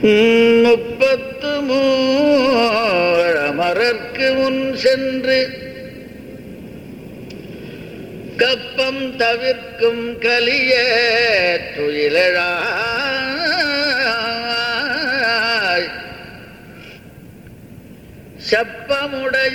முப்பத்து மூரமரர்க்கு முன் சென்று கப்பம் தவிர்க்கும் கலிய துயிலழாய் செப்பமுடைய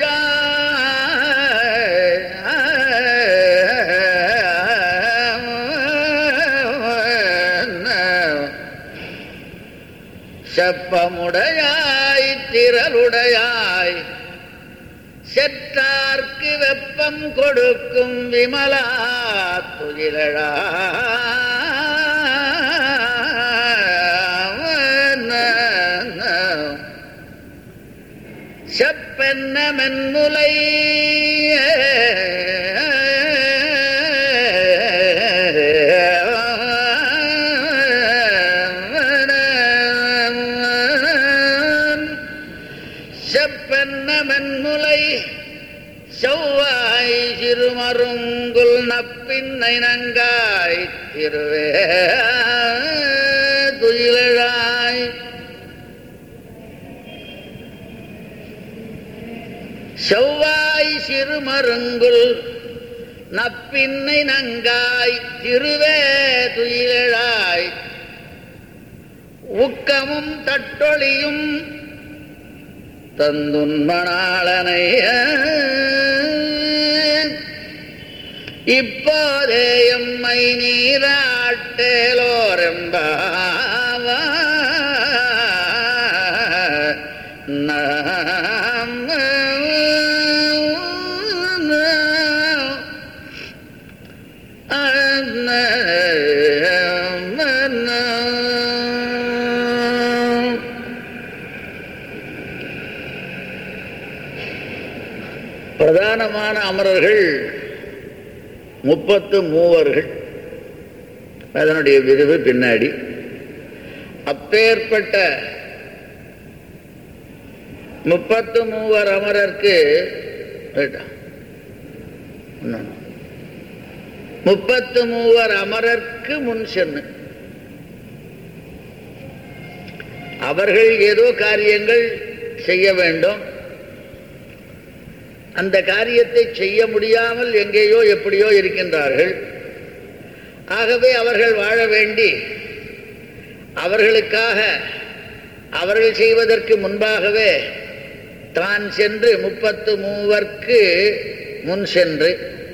செப்பமுடையாய் திரளுடையாய் செற்றார்க்கு வெப்பம் கொடுக்கும் விமலா துயிலழா செப்பென்ன மென்முலை செப்பென்ன மென்முலை செவ்வாய் சிறுமருங்குல் நப்பின்னை நங்காய் திருவே துயிலழாய் செவ்வாய் சிறுமருங்குல் நப்பின்னை நங்காய் திருவே துயிலழாய் ஊக்கமும் தட்டொழியும் தந்துன்மணாளனை இப்போதே எம்மை நீராட்டேலோரெம்பாவ பிரதானமான அமரர்கள் முப்பத்து மூவர்கள் அதனுடைய விரிவு பின்னாடி அப்பேற்பட்ட முப்பத்து மூவர் அமரர்க்கு ரைட்டா? இன்னொன்னு. முப்பத்து மூவர் அமரர்க்கு முன் சென்று அவர்கள் ஏதோ காரியங்கள் செய்ய வேண்டும் அந்த காரியத்தை செய்ய முடியாமல் எங்கேயோ எப்படியோ இருக்கின்றார்கள் ஆகவே அவர்கள் வாழ வேண்டி அவர்களுக்காக அவர்கள் செய்வதற்கு முன்பாகவே தான் சென்று முப்பத்து மூவர்க்கு முன் சென்று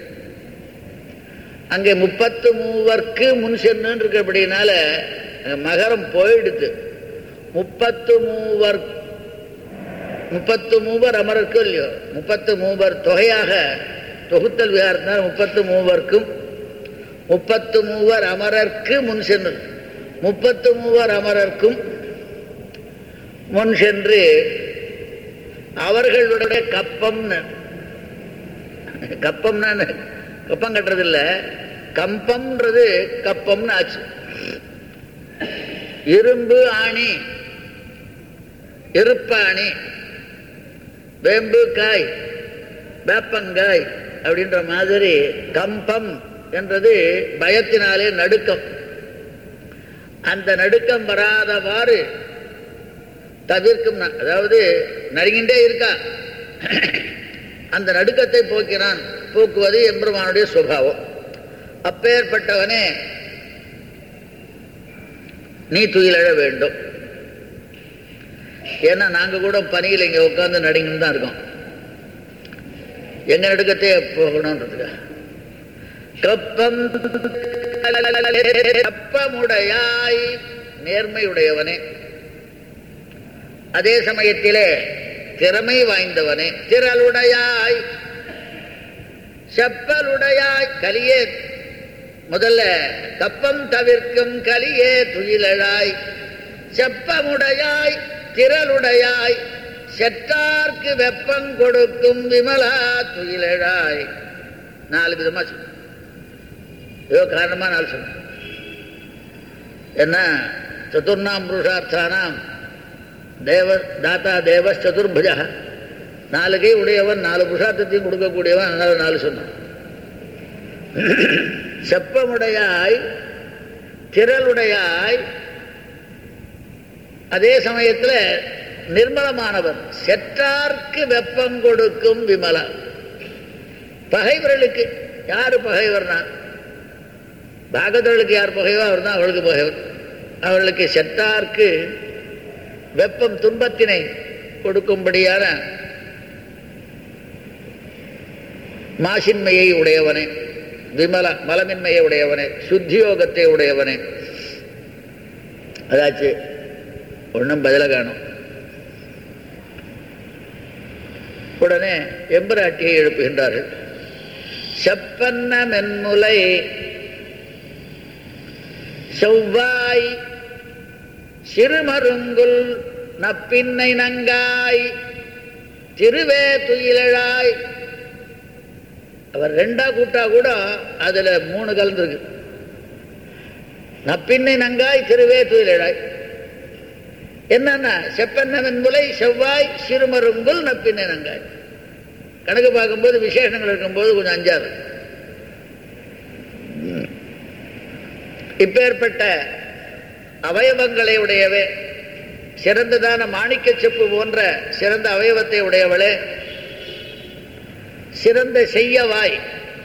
அங்கே முப்பத்து மூவர்க்கு முன் சென்று இருக்கிறபடினால மகரம் போயிடுது முப்பத்து மூவர் முப்பத்து மூவர் அமரருக்கு இல்லையோ முப்பத்து மூவர் தொகையாக தொகுத்தல் விகாரத்தினால் முப்பத்து மூவர்க்கும் முப்பத்து மூவர் அமரர்க்கு முன் சென்று முப்பத்து மூவர் அமரர்க்கும் முன் சென்று அவர்களுடைய கப்பம்னு கப்பம்னா என்ன? கப்பம் கட்டுறதில்ல கம்பம்ன்றது கப்பம்னு ஆச்சு இரும்பு ஆணி இருப்பாணி வேம்பு காய் வேப்பங்காய் அப்படின்ற மாதிரி கம்பம் என்றது பயத்தினாலே நடுக்கம் அந்த நடுக்கம் வராதவாறு தவிர்க்கும் ந- அதாவது நடுங்கின்றே இருக்கா அந்த நடுக்கத்தை போக்கிறான் போக்குவது எம்பெருமானுடைய சுபாவம் அப்பேற்பட்டவனே நீ துயிலழ வேண்டும் ஏன்னா நாங்க கூட பனியில் இங்க உட்கார்ந்து நடுங்கின்னு தான் இருக்கோம் எங்க நடுக்கத்தை போகணுன்றதுக்கா கப்பம் கப்பமுடையாய் நேர்மையுடையவனே அதே சமயத்திலே திறமை வாய்ந்தவனே திரளுடையாய் செப்பலுடையாய் கலியே முதல்ல கப்பம் தவிர்க்கும் கலியே துயிலழாய் செப்பமுடையாய் திரளுடையாய் செற்றார்க்கு வெப்பம் கொடுக்கும் விமலா துயிலழாய் நாலு விதமா சொல்லு ஏதோ காரணமா நாலு சொல்லு என்ன சதுர்ணாம் புருஷார்த்தானாம் தேவ தாத்தா தேவ சதுர்புஜா நாலு கை உடையவன் நாலு புருஷார்த்தத்தையும் கொடுக்கக்கூடியவன் அதனால நாலு சொன்னான் செப்பமுடையாய் திரளுடையாய் அதே சமயத்தில் நிர்மலமானவர் செற்றார்க்கு வெப்பம் கொடுக்கும் விமலா பகைவர்களுக்கு யாரு பகைவர்னா பாகவதர்களுக்கு யார் பகைவோ அவர் தான் அவளுக்கு பகைவர் அவர்களுக்கு செத்தார்க்கு வெப்பம் துன்பத்தினை கொடுக்கும்படியான மாசின்மையை உடையவனே விமல மலமின்மையை உடையவனே சுத்தியோகத்தை உடையவனே அதாச்சு ஒன்றும் பதில காணும் உடனே எம்பராட்டியை எழுப்புகின்றார்கள் செப்பன்ன மென்முலை செவ்வாய் சிறுமருங்குல் நப்பின்னை நங்காய் திருவே துயிலழாய் அவர் ரெண்டா கூட்டா கூட அதுல மூணு கலந்துருக்கு நப்பின்னை நங்காய் திருவே துயிலழாய் என்னன்னா செப்பன்னவன் முலை செவ்வாய் சிறுமருங்குல் நப்பின்னை நங்காய் கணக்கு பார்க்கும்போது விசேஷங்கள் இருக்கும்போது கொஞ்சம் அஞ்சாறு இப்பேற்பட்ட அவயவங்களை உடையவே சிறந்ததான மாணிக்க செப்பு போன்ற சிறந்த அவயவத்தை உடையவளே சிறந்த செய்யவாய்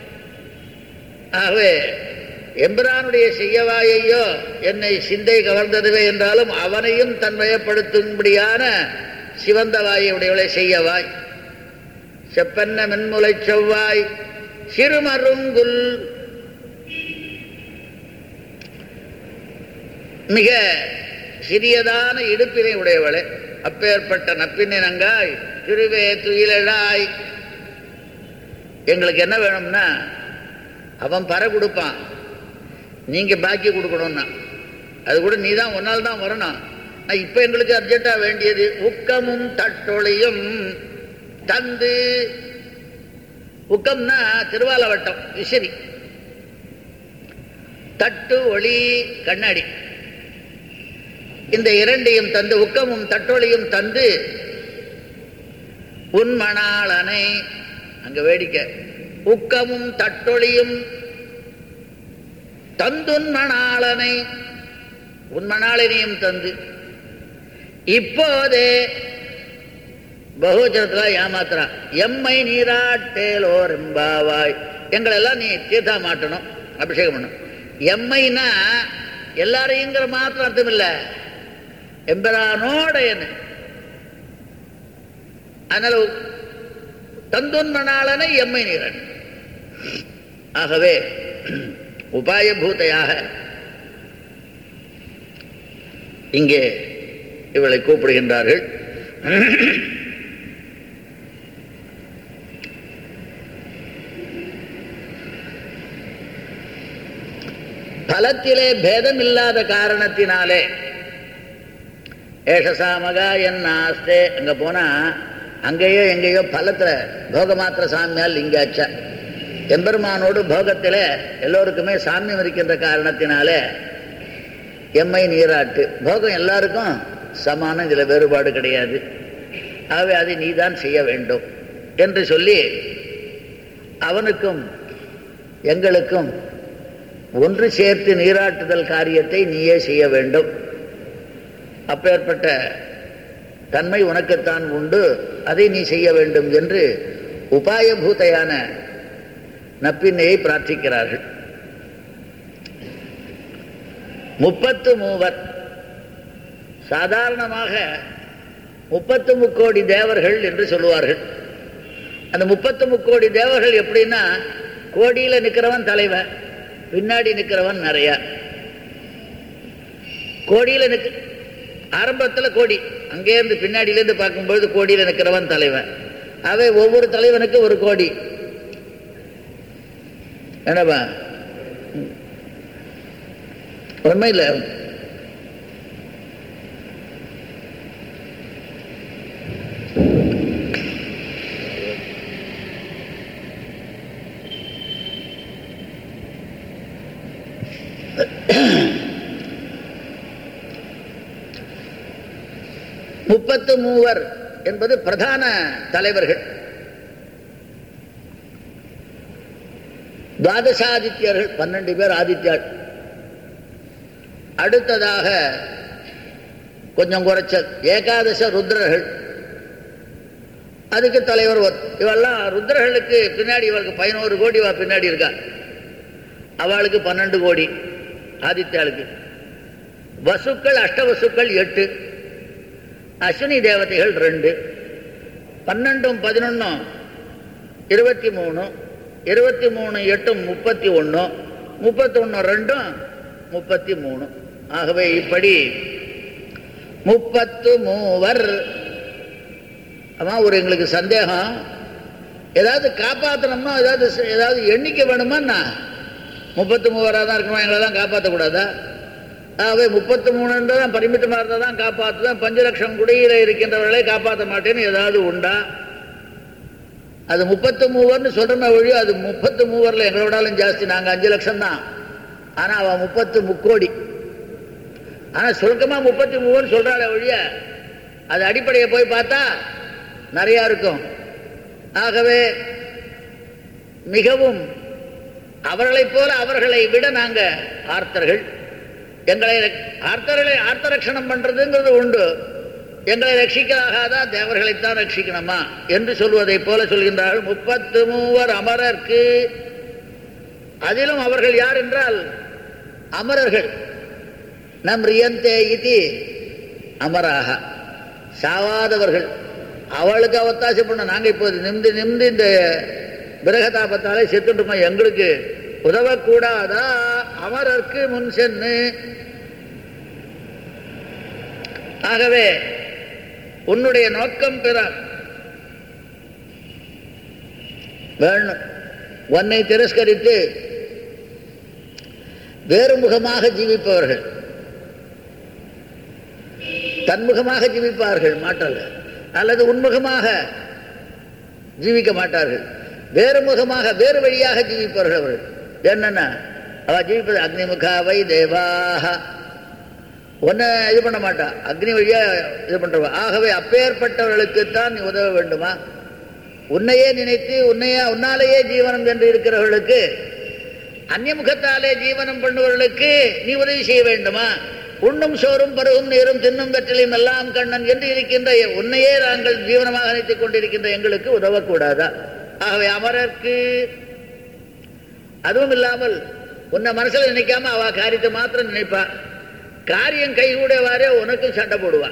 ஆகவே எம்பிரானுடைய செய்யவாயையோ என்னை சிந்தை கவர்ந்ததுவே என்றாலும் அவனையும் தன்மயப்படுத்தும்படியான சிவந்த வாயை உடையவளை செய்யவாய் செப்பன்ன மென்முலை செவ்வாய் சிறுமருங்குல் மிக சிறியதான இடுப்பினை உடையவளே அப்பேற்பட்ட நப்பினை நங்காய் திருவே துயிலழாய் எங்களுக்கு என்ன வேணும்னா அவன் பற கொடுப்பான் நீங்க பாக்கி கொடுக்கணும்னா அது கூட நீ தான் ஒன்னால் தான் வரணும் நான் இப்ப எங்களுக்கு அர்ஜென்டா வேண்டியது உக்கமும் தட்டொழியும் தந்து உக்கம்னா திருவாலவட்டம் விசிறி தட்டு ஒளி கண்ணாடி இந்த இரண்டையும் தந்து உக்கமும் தட்டொழியும் தந்து உன்மணாளனை அங்க வேடிக்கை உக்கமும் தட்டொழியும் தந்துன்மணாளனை உன்மணாளனையும் தந்து இப்போதே பகுவச்சனத்தில் ஏமாத்துறான் எம்மை நீராட்டேலோர் எம்பாவாய் எங்களெல்லாம் நீ தீர்த்தா மாட்டணும் அபிஷேகம் பண்ணணும் எம்மைனா எல்லாரையுங்கிற மாத்திரம் அர்த்தம் இல்லை எம்பரானோட என்ன அதனால தந்துன்மணாளனை எம்மை நீரன் ஆகவே உபாயபூதையாக இங்கே இவளை கூப்பிடுகின்றார்கள் பலத்திலே பேதம் இல்லாத காரணத்தினாலே ஏஷசாமகா என் ஆஸ்தே அங்க போனா அங்கேயோ எங்கேயோ பலத்துல போகமாத்திர சாமியால் லிங்காச்சா எம்பெருமானோடு போகத்தில் எல்லோருக்குமே சாமியம் இருக்கின்ற காரணத்தினாலே எம்மை நீராட்டு போகம் எல்லாருக்கும் சமானம் இதில் வேறுபாடு கிடையாது ஆகவே அதை நீதான் செய்ய வேண்டும் என்று சொல்லி அவனுக்கும் எங்களுக்கும் ஒன்று சேர்த்து நீராட்டுதல் காரியத்தை நீயே செய்ய வேண்டும் அப்பேற்பட்ட தன்மை உனக்குத்தான் உண்டு அதை நீ செய்ய வேண்டும் என்று உபாயபூதையான நப்பின்னையை பிரார்த்திக்கிறார்கள் முப்பத்து மூவர் சாதாரணமாக முப்பத்து முக்கோடி தேவர்கள் என்று சொல்லுவார்கள் அந்த முப்பத்து முக்கோடி தேவர்கள் எப்படின்னா கோடியில் நிற்கிறவன் தலைவன் பின்னாடி நிற்கிறவன் நிறைய கோடியில் நிற்க ஆரம்பத்தில் கோடி அங்கேருந்து பின்னாடியிலேருந்து பார்க்கும்பொழுது கோடியில் நிற்கிறவன் தலைவன் அவை ஒவ்வொரு தலைவனுக்கும் ஒரு கோடி என்னப்பா உண்மை இல்லை முப்பத்து மூவர் என்பது பிரதான தலைவர்கள் துவாதசாதித்யர்கள் பன்னெண்டு பேர் ஆதித்யாள் அடுத்ததாக கொஞ்சம் குறைச்சல் ஏகாதச ருத்ரர்கள் அதுக்கு தலைவர் ஒரு இவெல்லாம் ருத்ரர்களுக்கு பின்னாடி இவளுக்கு பதினோரு கோடி வா பின்னாடி இருக்கா அவளுக்கு பன்னெண்டு கோடி ஆதித்யாளுக்கு வசுக்கள் அஷ்டவசுக்கள் எட்டு அஸ்வினி தேவதைகள் ரெண்டு பன்னெண்டும் பதினொன்னும் இருபத்தி மூணு இருபத்தி மூணு எட்டும் முப்பத்தி ஒன்று முப்பத்தி ஒன்று ரெண்டும் முப்பத்தி மூணு ஆகவே இப்படி முப்பத்து மூவர் அம்மா ஒரு எங்களுக்கு சந்தேகம் ஏதாவது காப்பாற்றணுமா ஏதாவது செ- ஏதாவது எண்ணிக்கை வேணுமாண்ணா முப்பத்து மூவராக தான் இருக்கணும் எங்களெல்லாம் காப்பாற்றக்கூடாதா ஆகவே முப்பத்து மூணுன்றதான் பரிமிட்டமாக இருந்தால் தான் காப்பாற்றுதான் பஞ்ச லட்சம் குடியில் இருக்கின்றவர்களை காப்பாற்ற மாட்டேன்னு ஏதாவது உண்டா அது முப்பத்து மூவர்னு சொல்கிறோமே ஒழிய அது முப்பத்து மூவரில் எங்களோடாலும் ஜாஸ்தி நாங்கள் அஞ்சு லட்சம் தான் ஆனால் அவன் முப்பத்து முக்கோடி ஆனால் சுருக்கமாக முப்பத்தி மூணுன்னு சொல்கிறாளே ஒழிய அது அடிப்படையை போய் பார்த்தா நிறையா இருக்கும் ஆகவே மிகவும் அவர்களைப் போல அவர்களை விட நாங்கள் ஆர்த்தர்கள் எங்களை ரக்- ஆர்த்தர்களை ஆர்த்த ரட்சணம் பண்ணுறதுங்கிறது உண்டு எங்களை ரட்சிக்கலாகாதா தேவர்களைத்தான் ரட்சிக்கணுமா என்று சொல்வதைப் போல சொல்கின்றார்கள் முப்பத்து மூவர் அமரர்க்கு அதிலும் அவர்கள் யார் என்றால் அமரர்கள் நம் ரியந்தே இதி அமராக சாவாதவர்கள் அவளுக்கு அவத்தாசை பண்ண நாங்கள் இப்போது நிமிந்து நிமிந்து இந்த பிரகதாபத்தாலே செத்துட்டுமா எங்களுக்கு உதவக்கூடாதா அமரர்க்கு முன் சென்று ஆகவே உன்னுடைய நோக்கம் பெற வேணும் உன்னை திரஸ்கரித்து வேறு முகமாக ஜீவிப்பவர்கள் தன்முகமாக ஜீவிப்பார்கள் மாற்றல்ல அல்லது உன்முகமாக ஜீவிக்க மாட்டார்கள் வேறு முகமாக வேறு வழியாக ஜீவிப்பார்கள் அவர்கள் என்னன்னா அவ ஜீவிப்பது அக்னிமுகா வை தேவாக ஒன்றை இது பண்ண மாட்டா அக்னி வழியா இது பண்றவா ஆகவே அப்பேற்பட்டவர்களுக்குத்தான் நீ உதவ வேண்டுமா உன்னையே நினைத்து உன்னையே உன்னாலேயே ஜீவனம் என்று இருக்கிறவர்களுக்கு அந்நியமுகத்தாலே ஜீவனம் பண்ணுபவர்களுக்கு நீ உதவி செய்ய வேண்டுமா உண்ணும் சோறும் பருகும் நீரும் தின்னும் கற்றிலையும் எல்லாம் கண்ணன் என்று இருக்கின்ற உன்னையே நாங்கள் ஜீவனமாக நினைத்துக் கொண்டிருக்கின்ற எங்களுக்கு உதவக்கூடாதா ஆகவே அமரர்க்கு அதுவும் இல்லாமல் உன்னை மனசுல நினைக்காம அவ காரியத்தை மாத்திரம் நினைப்பா காரியம் கைகூடவாரே உனக்கும் சண்டை போடுவான்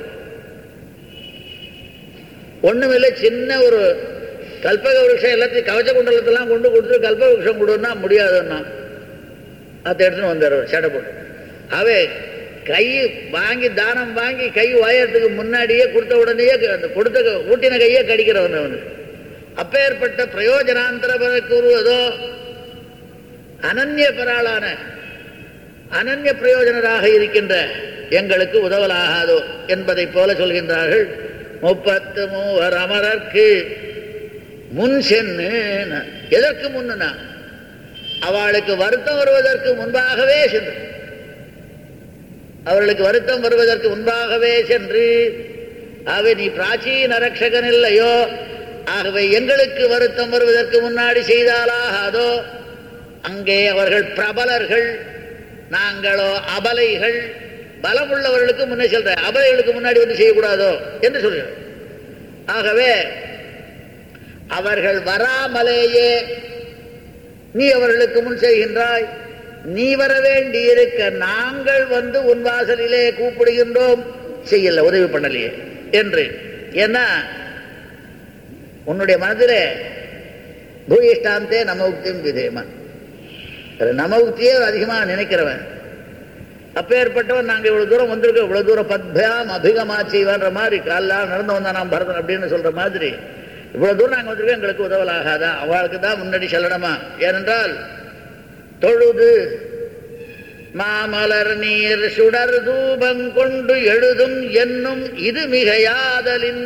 ஒண்ணுமில்லை சின்ன ஒரு கல்பக விருஷம் எல்லாத்தையும் கவச்ச குண்டலத்தெல்லாம் கொண்டு கொடுத்து கல்பக விருஷம் கொடுன்னா முடியாதுன்னா அதை எடுத்துன்னு வந்துடுவார் சண்டை போட்டு அவே கை வாங்கி தானம் வாங்கி கை வாயறதுக்கு முன்னாடியே கொடுத்த உடனேயே அந்த கொடுத்த ஊட்டின கையே கடிக்கிறவன் அவனு அப்பேற்பட்ட பிரயோஜனாந்தர கூறுவதோ அனன்ய பராளான அனன்ய பிரயோஜனராக இருக்கின்ற எங்களுக்கு உதவலாகாதோ என்பதைப் போல சொல்கின்றார்கள் முப்பத்து மூவர் அமரர்க்கு முன் சென்று எதற்கு முன்னா அவளுக்கு வருத்தம் வருவதற்கு முன்பாகவே சென்று அவர்களுக்கு வருத்தம் வருவதற்கு முன்பாகவே சென்று ஆகவே நீ பிராச்சீன ரட்சகன் இல்லையோ ஆகவே எங்களுக்கு வருத்தம் வருவதற்கு முன்னாடி செய்தாலாகாதோ அங்கே அவர்கள் பிரபலர்கள் நாங்களோ அபலைகள் பலமுள்ளவர்களுக்கு முன்னே சொல்ற அபலைகளுக்கு முன்னாடி வந்து செய்யக்கூடாதோ என்று சொல்கிறோம் ஆகவே அவர்கள் வராமலேயே நீ அவர்களுக்கு முன் செய்கின்றாய் நீ வர வேண்டி இருக்க நாங்கள் வந்து உன் வாசலிலே கூப்பிடுகின்றோம் செய்யல உதவி பண்ணலையே என்று ஏன்னா உன்னுடைய மனதிலே பூயிஷ்டாந்தே நம உக்தியும் விதேமா நம உக்தியே அதிகமாக நினைக்கிறவன் அப்பேற்பட்டவன் நாங்கள் இவ்வளவு தூரம் வந்திருக்கோம் இவ்வளவு தூரம் பத்யாம் அபிகமாச்சிவன்ற மாதிரி காலெல்லாம் நடந்து வந்தான் நாம் பரதன் அப்படின்னு சொல்ற மாதிரி இவ்வளவு தூரம் நாங்கள் வந்திருக்கோம் எங்களுக்கு உதவலாகாதா அவளுக்கு தான் முன்னாடி சொல்லணுமா ஏனென்றால் தொழுது மாமலர் நீர் சுடர் தூபம் கொண்டு எழுதும் என்னும் இது மிகையாதலின்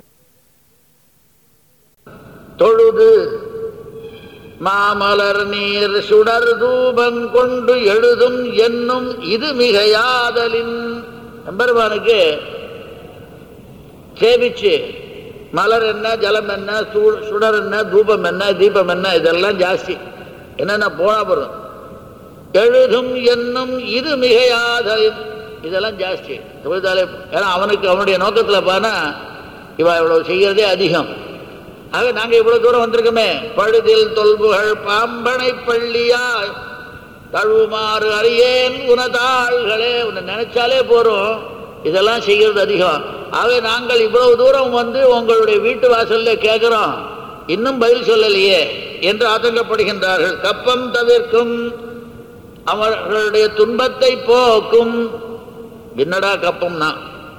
தொழுது மாமலர் நீர் சுடர் தூபம் கொண்டு எழுதும் என்னும் இது மிகையாதலின் எம்பெருமானுக்கு சேவிச்சு மலர் என்ன ஜலம் என்ன சு- சுடர் என்ன தூபம் என்ன தீபம் என்ன இதெல்லாம் ஜாஸ்தி என்னென்ன போனா போதும் எழுதும் என்னும் இது மிகையாதலின் இதெல்லாம் ஜாஸ்தி தொழுதாலே ஏன்னா அவனுக்கு அவனுடைய நோக்கத்தில் பானா இவ இவ்வளவு செய்யறதே அதிகம் ஆக நாங்க இவ்வளவு தூரம் வந்திருக்கோமே பழுதில் தொல்புகள் பாம்பனை பள்ளியா தழுவுமாறு அறியேன் உனதாள்களே உன்னை நினைச்சாலே போறோம் இதெல்லாம் செய்யறது அதிகம் ஆகவே நாங்கள் இவ்வளவு தூரம் வந்து உங்களுடைய வீட்டு வாசல்ல கேட்கிறோம் இன்னும் பதில் சொல்லலையே என்று ஆதங்கப்படுகின்றார்கள் கப்பம் தவிர்க்கும் அவர்களுடைய துன்பத்தை போக்கும் என்னடா கப்பம்னா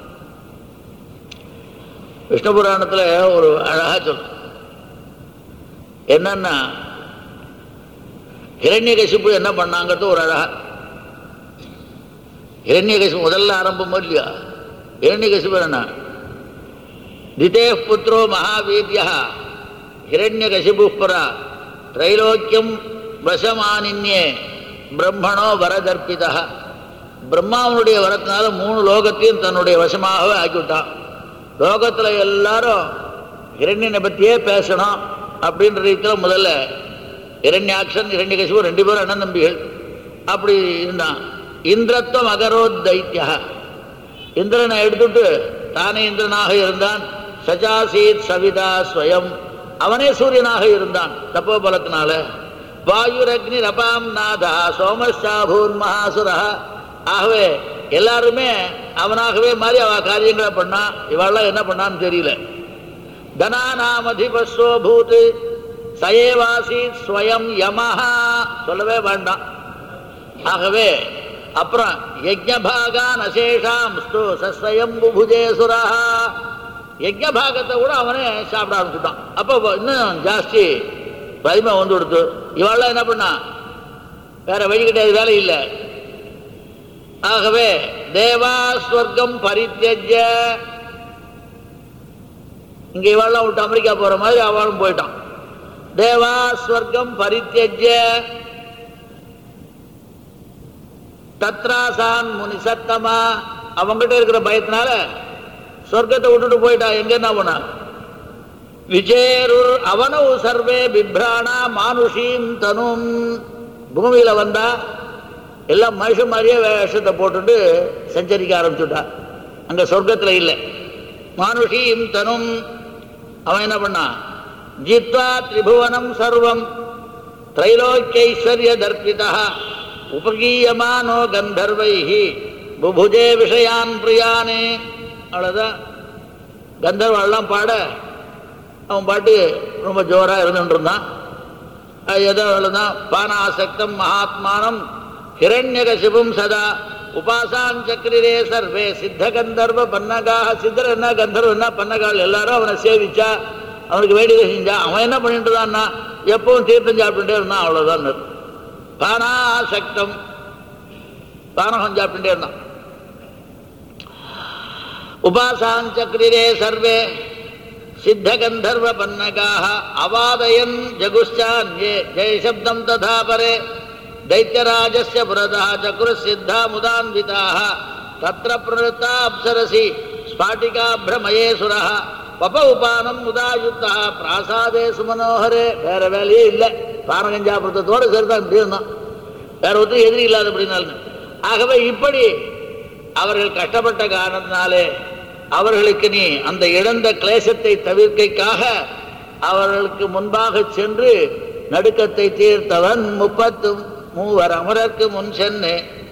விஷ்ணு புராணத்துல ஒரு அழகா சொல் என்னன்னா ஹிரண்யகசிப்பு என்ன பண்ணாங்கிறது ஒரு அழகா ஹிரண்யகசிப்பு முதல்ல ஆரம்பம் இல்லையா ஹிரண்யகசிப்பு என்ன திதே புத்திரோ மகாவீரியா ஹிரண்யகசிபு பரா திரைலோக்கியம் வசமானின்யே பிரம்மணோ வரதர்ப்பிதா பிரம்மாவனுடைய வரத்தினால மூணு லோகத்தையும் தன்னுடைய வசமாகவே ஆக்கிவிட்டான் லோகத்துல எல்லாரும் இரண்யனை பற்றியே பேசணும் அப்படின்ற ரீதியில் முதல்ல இரண்யாட்சன் இரண்யகசிபு ரெண்டு பேரும் அண்ணன் தம்பிகள் அப்படி இருந்தான் இந்திரத்துவம் அகரோத் தைத்தியா இந்திரனை எடுத்துட்டு தானே இந்திரனாக இருந்தான் சஜாசீத் சவிதா ஸ்வயம் அவனே சூரியனாக இருந்தான் தப்போ பலத்தினால வாயுரக்னி ரபாம் நாதா சோமஷாபூன் மகாசுரா ஆகவே எல்லாருமே அவனாகவே மாதிரி அவ காரியங்களை பண்ணான் இவாள்லாம் என்ன பண்ணான்னு தெரியல தனானாமதிபஸ்வோ பூத் சயேவாசி ஸ்வயம் யமஹா சொல்லவே வேண்டாம் ஆகவே அப்புறம் யஜ்ஞபாகான் அசேஷாம் ஸ்து சஸ்வயம் புபுஜேசுரா யஜ்ஞபாகத்தை கூட அவனே சாப்பிட ஆரம்பிச்சுட்டான் அப்போ இன்னும் ஜாஸ்தி வலிமை வந்து கொடுத்து இவாள்லாம் என்ன பண்ணா வேற வழி கிடையாது வேலை இல்லை ஆகவே தேவா ஸ்வர்க்கம் பரித்தஜ இங்க இவாள்லாம் விட்டு அமெரிக்கா போற மாதிரி அவளும் போயிட்டான் தேவா ஸ்வர்க்கம் பரித்தஜ தத்ராசான் முனிசத்தமா அவங்ககிட்ட இருக்கிற பயத்தினால சொர்க்கத்தை விட்டுட்டு போயிட்டான் எங்க என்ன போனா விஜேருர் அவனவு சர்வே பிப்ராணா மானுஷீம் தனும் பூமியில வந்தா எல்லாம் மனுஷன் மாதிரியே வேஷத்தை போட்டுட்டு சஞ்சரிக்க ஆரம்பிச்சுட்டா அங்க சொர்க்கத்துல இல்லை மானுஷீம் தனும் அவன் என்ன பண்ணான் ஜித்வா திரிபுவனம் சர்வம் திரைலோக்கியைஸ்வர்ய தர்ப்பிதா உபகீயமானோ கந்தர்வைஹி புபுஜே விஷயான் பிரியானே அவ்வளோதான் கந்தர்வெல்லாம் பாட அவன் பாட்டு ரொம்ப ஜோராக இருந்துட்டு இருந்தான் அது ஏதோ அவ்வளோதான் பானாசக்தம் மகாத்மானம் ஹிரண்யகசிபும் சதா உபாசான் சக்கரிரே சர்வே சித்த கந்தர்வ பன்னகாக சித்தர் என்ன கந்தர்வ என்ன பன்னகால் எல்லாரும் அவனை சேவிச்சா அவனுக்கு வேண்டியதை செஞ்சா அவன் என்ன பண்ணிட்டு இருந்தான்னா எப்பவும் தீர்த்தம் சாப்பிட்டுட்டே இருந்தான் அவ்வளோதான் பானாசக்தம் பானகம் சாப்பிட்டுட்டே இருந்தான் உபாசான் சக்கரிரே சர்வே சித்த கந்தர்வ பன்னகாக அவாதயன் ஜகுஷ்சான்யே ஜெயசப்தம் ததா பரே दैत्यराजस्य पुरतः चक्रुसिद्धा मुदान्विताः तत्र प्रवृत्ता अप्सरसि स्फाटिकाभ्रमये सुरः பப உபானம் முதாயுத்தா பிராசாதே சுமனோகரே வேற வேலையே இல்லை பானகஞ்சாபுரத்தோடு சரிதான் இப்படி இருந்தான் வேற ஒருத்தர் எதிரி இல்லாத அப்படின்னாலும் ஆகவே இப்படி அவர்கள் கஷ்டப்பட்ட காரணத்தினாலே அவர்களுக்கு நீ அந்த இழந்த கிளேசத்தை தவிர்க்கைக்காக அவர்களுக்கு முன்பாக சென்று நடுக்கத்தை தீர்த்தவன் முப்பத்தும் மூவர் அமரர்க்கு முன் சென்னு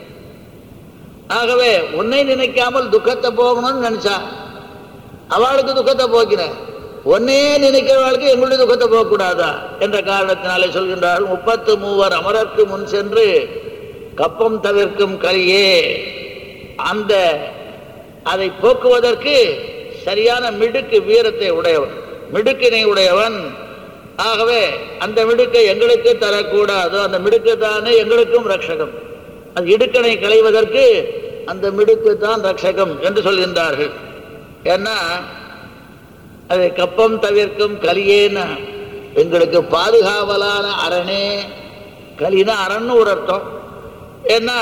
ஆகவே உன்னை நினைக்காமல் துக்கத்தை போகணும்னு நினைச்சா அவளுக்கு துக்கத்தை போக்கின ஒன்னே நினைக்கிறவர்களுக்கு எங்களுடைய துக்கத்தை போகக்கூடாதா என்ற காரணத்தினாலே சொல்கின்றார்கள் முப்பத்து மூவர் அமரர்க்கு முன் சென்று கப்பம் தவிர்க்கும் கலியே அந்த அதை போக்குவதற்கு சரியான மிடுக்கு வீரத்தை உடையவன் மிடுக்கினை உடையவன் ஆகவே அந்த மிடுக்கை எங்களுக்கு தரக்கூடாது அந்த மிடுக்கு தானே எங்களுக்கும் ரட்சகம் அது இடுக்கனை களைவதற்கு அந்த மிடுக்கு தான் ரட்சகம் என்று சொல்கின்றார்கள் ஏன்னா அது கப்பம் தவிர்க்கும் கலியேன்னு எங்களுக்கு பாதுகாவலான அரணே கலினா அரண்னு ஒரு அர்த்தம் ஏன்னா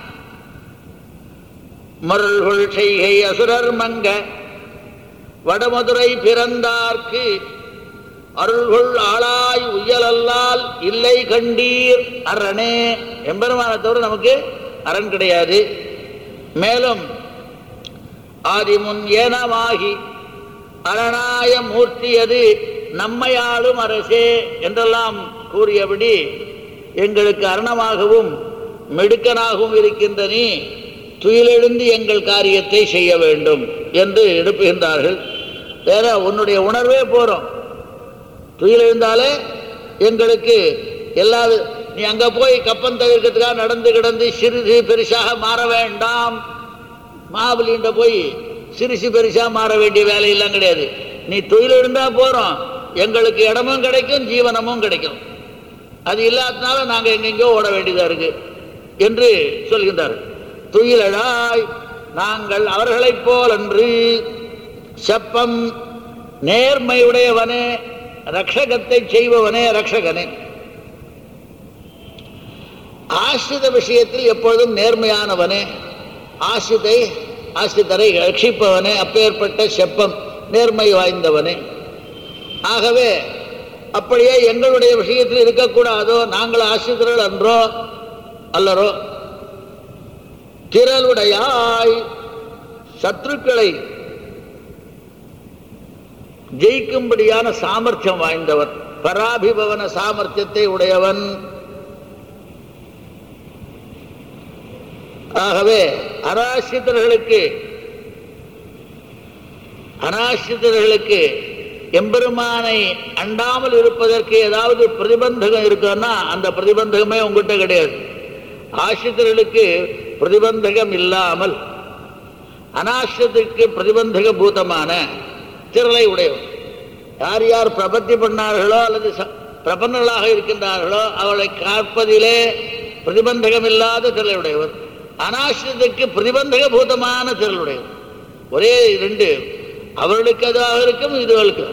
மருள்கள் செய்கை அசுரர் மங்க வடமதுரை பிறந்தார்க்கு அருள்கொள் ஆளாய் உயலல்லால் இல்லை கண்டீர் அரணே எம்பெருமான தவிர நமக்கு அரண் கிடையாது மேலும் ஆதிமுன் ஏனமாகி அரணாய மூர்த்தியது நம்மையாளும் அரசே என்றெல்லாம் கூறியபடி எங்களுக்கு அரணமாகவும் மெடுக்கனாகவும் இருக்கின்ற நீ துயிலெழுந்து எங்கள் காரியத்தை செய்ய வேண்டும் என்று எழுப்புகின்றார்கள் வேற உன்னுடைய உணர்வே போறோம் துயிலெழுந்தாலே எங்களுக்கு எல்லா நீ அங்க போய் கப்பம் தவிர்க்கிறதுக்காக நடந்து கிடந்து சிறிது பெருசாக மாற வேண்டாம் மாபலிண்ட போய் சிறுசு பெருசா மாற வேண்டிய வேலையெல்லாம் கிடையாது நீ தொழில் இருந்தா போறோம் எங்களுக்கு இடமும் கிடைக்கும் ஜீவனமும் கிடைக்கும் அது இல்லாதனால நாங்க எங்கெங்கோ ஓட வேண்டியதா இருக்கு என்று சொல்கின்றார் துயிலழாய் நாங்கள் அவர்களைப் போல் அன்று செப்பம் நேர்மையுடையவனே ரக்ஷகத்தை செய்பவனே ரக்ஷகனே ஆசிரித விஷயத்தில் எப்பொழுதும் நேர்மையானவனே ஆசிரிதை ஆசிரிதரை ரட்சிப்பவனே அப்பேற்பட்ட செப்பம் நேர்மை வாய்ந்தவனே ஆகவே அப்படியே எங்களுடைய விஷயத்தில் இருக்கக்கூடாதோ நாங்கள் ஆசிரியர்கள் அன்றோ அல்லரோ திரளுடையாய் சத்துருக்களை ஜெயிக்கும்படியான சாமர்த்தியம் வாய்ந்தவன் பராபிபவன சாமர்த்தியத்தை உடையவன் ஆகவே அராசித்தர்களுக்கு அனாசித்தர்களுக்கு எம்பெருமானை அண்டாமல் இருப்பதற்கு ஏதாவது பிரதிபந்தகம் இருக்குன்னா அந்த பிரதிபந்தகமே உங்ககிட்ட கிடையாது ஆசிரியர்களுக்கு பிரதிபந்தகம் இல்லாமல் அனாசிரத்துக்கு பிரதிபந்தக பூதமான திரளை உடையவர் யார் யார் பிரபத்தி பண்ணார்களோ அல்லது ச- பிரபன்னர்களாக இருக்கின்றார்களோ அவளை காப்பதிலே பிரதிபந்தகம் இல்லாத திரளை உடையவர் அனாசிரத்துக்கு பிரதிபந்தக பூதமான திரள் உடையவர் ஒரே ரெண்டு அவர்களுக்கு அதாக இருக்கும் இதுகளுக்கு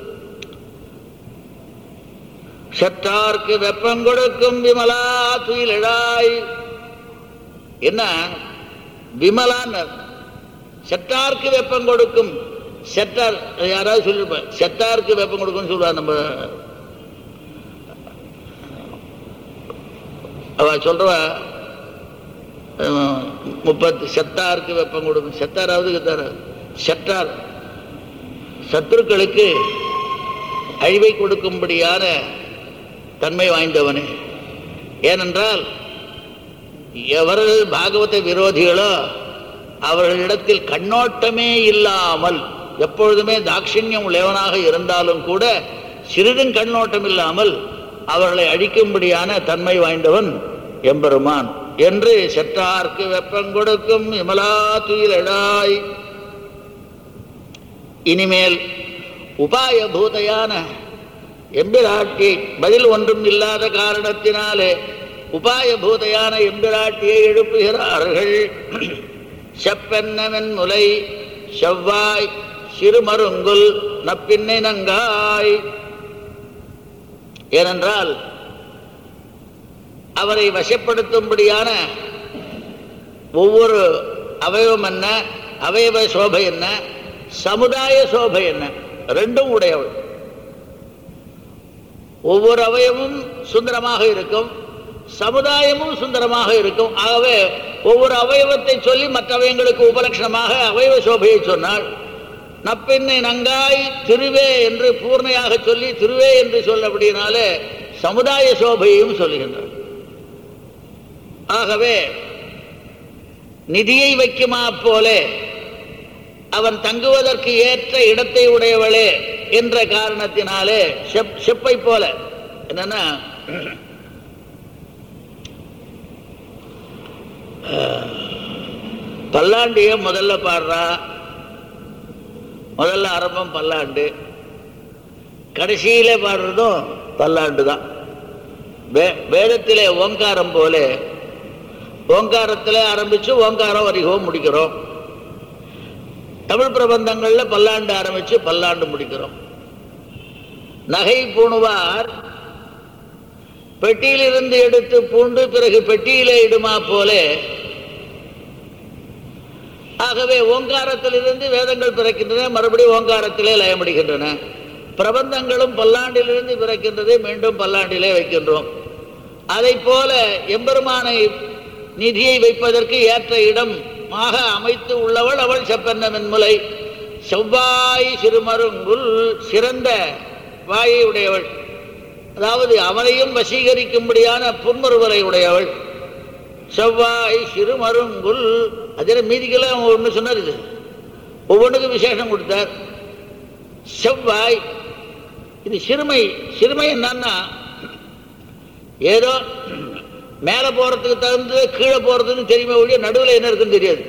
சற்றார்க்கு வெப்பம் கொடுக்கும் விமலா துயிலழாய் என்ன விமலான்னு செட்டார்க்கு வெப்பம் கொடுக்கும் செட்டார் யாராவது சொல்லிருப்பார் செட்டாருக்கு வெப்பம் கொடுக்கும் சொல்லுவார் நம்ம அவ சொல்றவ அஹ், முப்பத்து செத்தாருக்கு வெப்பம் கொடுக்கும் செத்தாராவது கித்தாரா செட்டார் சத்துருக்களுக்கு அழிவை கொடுக்கும்படியான தன்மை வாய்ந்தவனே ஏனென்றால் எவர்கள் பாகவத விரோதிகளோ அவர்களிடத்தில் கண்ணோட்டமே இல்லாமல் எப்பொழுதுமே தாட்சிணியம் உடையவனாக இருந்தாலும் கூட சிறிதும் கண்ணோட்டம் இல்லாமல் அவர்களை அழிக்கும்படியான தன்மை வாய்ந்தவன் எம்பெருமான் என்று செற்றார்க்கு வெப்பம் கொடுக்கும் இமலா துயிலழாய் இனிமேல் உபாய பூதையான எம்பிராட்டி பதில் ஒன்றும் இல்லாத காரணத்தினாலே உபாய பூதையான எம்பிராட்டியை எழுப்புகிறார்கள் செப்பென்னவன் முலை செவ்வாய் சிறுமருங்குல் நப்பின்னை நங்காய் ஏனென்றால் அவரை வசப்படுத்தும்படியான ஒவ்வொரு அவயவம் என்ன அவயவ சோபை என்ன சமுதாய சோபை என்ன ரெண்டும் உடையவள் ஒவ்வொரு அவயமும் சுந்தரமாக இருக்கும் சமுதாயமும் சுந்தரமாக இருக்கும் ஆகவே ஒவ்வொரு அவயவத்தை சொல்லி மற்ற அவயங்களுக்கு உபலட்சணமாக அவயவ சோபையை சொன்னாள் நப்பெண்ணை நங்காய் திருவே என்று பூர்ணையாக சொல்லி திருவே என்று சொல்லபடினாலே சமுதாய சோபையையும் சொல்லுகின்றார் ஆகவே நிதியை வைக்குமா போலே அவன் தங்குவதற்கு ஏற்ற இடத்தை உடையவளே என்ற காரணத்தினாலே செப் செப்பை போல என்னன்னா பல்லாண்டிய முதல்ல பாடுறா முதல்ல ஆரம்பம் பல்லாண்டு கடைசியில பாடுறதும் பல்லாண்டு தான் வே- வேதத்திலே ஓங்காரம் போல ஓங்காரத்தில் ஆரம்பிச்சு ஓங்காரம் வரைக்கும் முடிக்கிறோம் தமிழ் பிரபந்தங்கள்ல பல்லாண்டு ஆரம்பிச்சு பல்லாண்டு முடிக்கிறோம் நகை பூணுவார் பெட்டியிலிருந்து எடுத்து பூண்டு பிறகு பெட்டியிலே இடுமா போலே ஆகவே ஓங்காரத்திலிருந்து வேதங்கள் பிறக்கின்றன மறுபடியும் ஓங்காரத்திலே லயமடைகின்றன பிரபந்தங்களும் பல்லாண்டிலிருந்து பிறக்கின்றது மீண்டும் பல்லாண்டிலே வைக்கின்றோம் அதை போல எம்பெருமானை நிதியை வைப்பதற்கு ஏற்ற இடம் மாக அமைத்து உள்ளவள் அவள் செப்பென்ன மென்முலை செவ்வாய் சிறுமருங்குல் சிறந்த வாயை உடையவள் அதாவது அவனையும் வசீகரிக்கும்படியான புன்மருவரை உடையவள் செவ்வாய் சிறுமருங்குல் அதில் மீதிக்கெல்லாம் ஒன்று சொன்னார் இது ஒவ்வொன்றுக்கும் விசேஷம் கொடுத்தார் செவ்வாய் இது சிறுமை சிறுமை என்னன்னா ஏதோ மேலே போகிறதுக்கு தகுந்து கீழே போகிறதுன்னு தெரியுமே ஒழிய நடுவில் என்ன இருக்குன்னு தெரியாது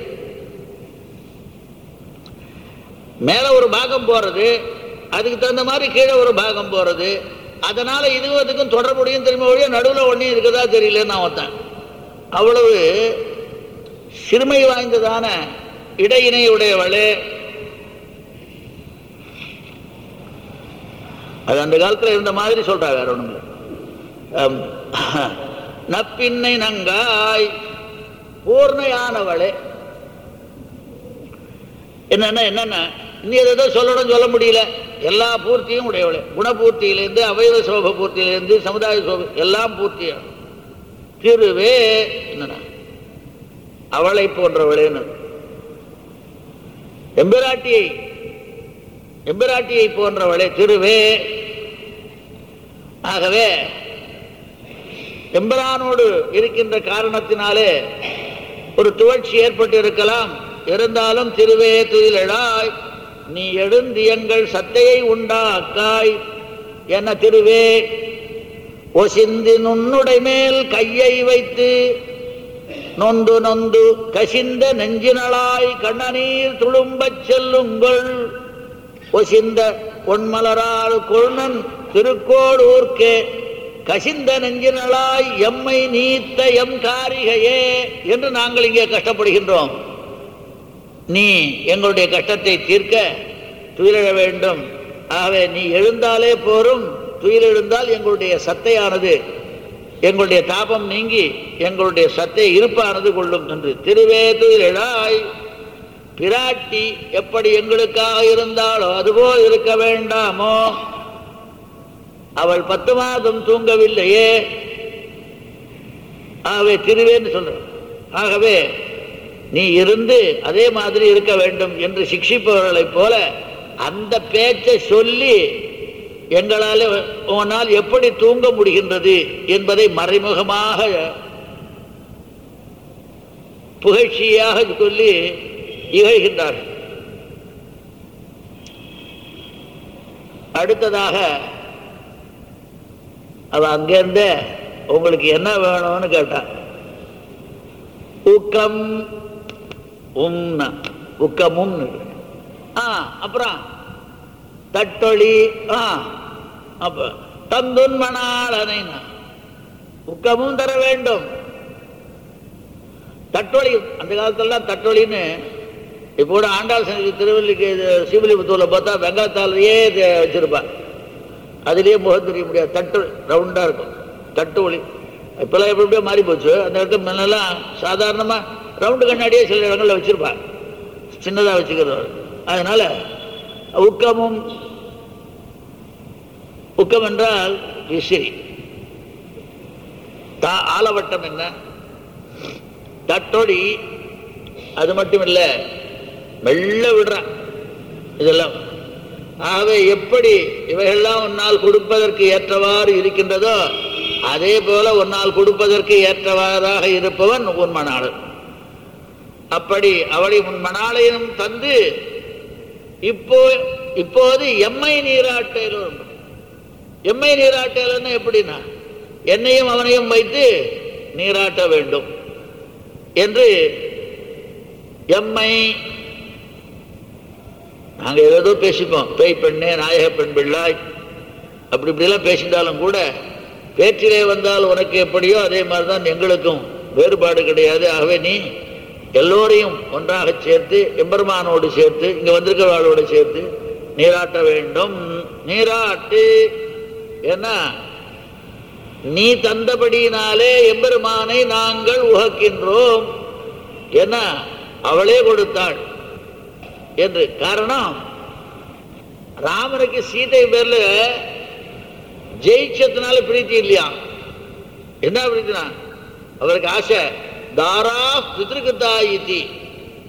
மேலே ஒரு பாகம் போகிறது அதுக்கு தகுந்த மாதிரி கீழே ஒரு பாகம் போகிறது அதனால் இதுவும் அதுக்கும் தொடர்புடையும் தெரியுமே ஒழிய நடுவில் ஒன்றையும் இருக்குதா தெரியலன்னு நான் ஒருத்தன் அவ்வளவு சிறுமை வாய்ந்ததான இடையினை உடையவளே அது அந்த காலத்தில் இருந்த மாதிரி சொல்றா வேற ஒண்ணும் இல்லை அம், நப்பின்னை நங்காய் பூர்ணையானவளே என்னன்னா என்னன்னா இனி ஏதோ சொல்லணும் சொல்ல முடியல எல்லா பூர்த்தியும் உடையவளே குணபூர்த்தியிலேருந்து அவயவ சோப பூர்த்தியிலேருந்து சமுதாய சோப எல்லாம் பூர்த்தியும் திருவே என்னன்னா அவளை போன்றவளேன்னு எம்பிராட்டியை எம்பிராட்டியை போன்றவளே திருவே ஆகவே எம்பிரானோடு இருக்கின்ற காரணத்தினாலே ஒரு துவட்சி ஏற்பட்டு இருக்கலாம் இருந்தாலும் திருவே துயிலெழாய் நீ எழுந்து எங்கள் சத்தையை உண்டாக்காய் என்ன திருவே ஒசிந்து நுண்ணுடை மேல் கையை வைத்து நொந்து நொந்து கசிந்த நெஞ்சினளாய் கண்ணநீர் துளும்பச் செல்லுங்கள் ஒசிந்த பொன்மலரால் கொழுனன் திருக்கோடூர்க்கே கசிந்த நெஞ்சினளாய் எம்மை நீத்த எம் காரிகையே என்று நாங்கள் இங்கே கஷ்டப்படுகின்றோம் நீ எங்களுடைய கஷ்டத்தை தீர்க்க துயிலெழ வேண்டும் ஆகவே நீ எழுந்தாலே போரும் துயிலெழுந்தால் எங்களுடைய சத்தையானது எங்களுடைய தாபம் நீங்கி எங்களுடைய சத்தை இருப்பானது கொள்ளும் என்று திருவே துயிலெழாய் பிராட்டி எப்படி எங்களுக்காக இருந்தாலோ அதுபோல் இருக்க வேண்டாமோ அவள் பத்து மாதம் தூங்கவில்லையே ஆகவே திருவேன்னு சொல்ற ஆகவே நீ இருந்து அதே மாதிரி இருக்க வேண்டும் என்று சிக்ஷிப்பவர்களைப் போல அந்த பேச்சை சொல்லி எங்களால் உன்னால் எப்படி தூங்க முடிகின்றது என்பதை மறைமுகமாக புகழ்ச்சியாக சொல்லி இகழ்கின்றார்கள் அடுத்ததாக அவ அங்கேருந்து உங்களுக்கு என்ன வேணும்னு கேட்டான் ஊக்கம் உம்னா உக்கமும் ஆ அப்புறம் தட்டொளி ஆ அப்ப தந்துன்மணாளனைனா உக்கமும் தர வேண்டும் தட்டொளி அந்த காலத்துலலாம் தட்டொளின்னு இப்போ கூட ஆண்டாள் சந்தி திருவள்ளிக்கு இது ஸ்ரீவில்லிபுத்தூரில் பார்த்தா வெங்காயத்தாலேயே வச்சிருப்பா அதுலேயே முகம் தெரிய முடியாது தட்டு ரவுண்டாக இருக்கும் தட்டு ஒளி இப்போல்லாம் எப்படி எப்படியோ மாறி போச்சு அந்த இடத்துல முன்னெல்லாம் சாதாரணமாக ரவுண்டு கண்ணாடியே சில இடங்களில் வச்சிருப்பா சின்னதாக வச்சுக்கிறது அதனால உக்கமும் உக்கம் என்றால் விசிறி தா ஆலவட்டம் என்ன தட்டொடி அது மட்டும் இல்லை மெல்ல விடுறான் இதெல்லாம் ஆகவே எப்படி இவைகள்லாம் உன்னால் கொடுப்பதற்கு ஏற்றவாறு இருக்கின்றதோ அதே போல உன்னால் கொடுப்பதற்கு ஏற்றவாறாக இருப்பவன் உன் மணாளன் அப்படி அவளை உன் மணாளையும் தந்து இப்போ இப்போது எம்மை நீராட்டையிலும் எம்மை நீராட்டையிலன்னு எப்படின்னா என்னையும் அவனையும் வைத்து நீராட்ட வேண்டும் என்று எம்மை நாங்க ஏதோ பேசிப்போம் பேய் பெண்ணே நாயக பெண் பிள்ளாய் அப்படி இப்படிலாம் பேசிட்டாலும் கூட பேச்சிலே வந்தால் உனக்கு எப்படியோ அதே மாதிரி தான் எங்களுக்கும் வேறுபாடு கிடையாது ஆகவே நீ எல்லோரையும் ஒன்றாக சேர்த்து எம்பெருமானோடு சேர்த்து இங்க வந்திருக்கிறவாளோடு சேர்த்து நீராட்ட வேண்டும் நீராட்டு ஏன்னா நீ தந்தபடியினாலே எம்பெருமானை நாங்கள் உகக்கின்றோம் என்ன அவளே கொடுத்தாள் என்று காரணம் ராமனுக்கு சீதை பேர்ல ஜெயிச்சதுனால பிரீத்தி இல்லையா என்ன பிரீத்தினா அவருக்கு ஆசை தாரா பிதிருக்கத்தாயித்தி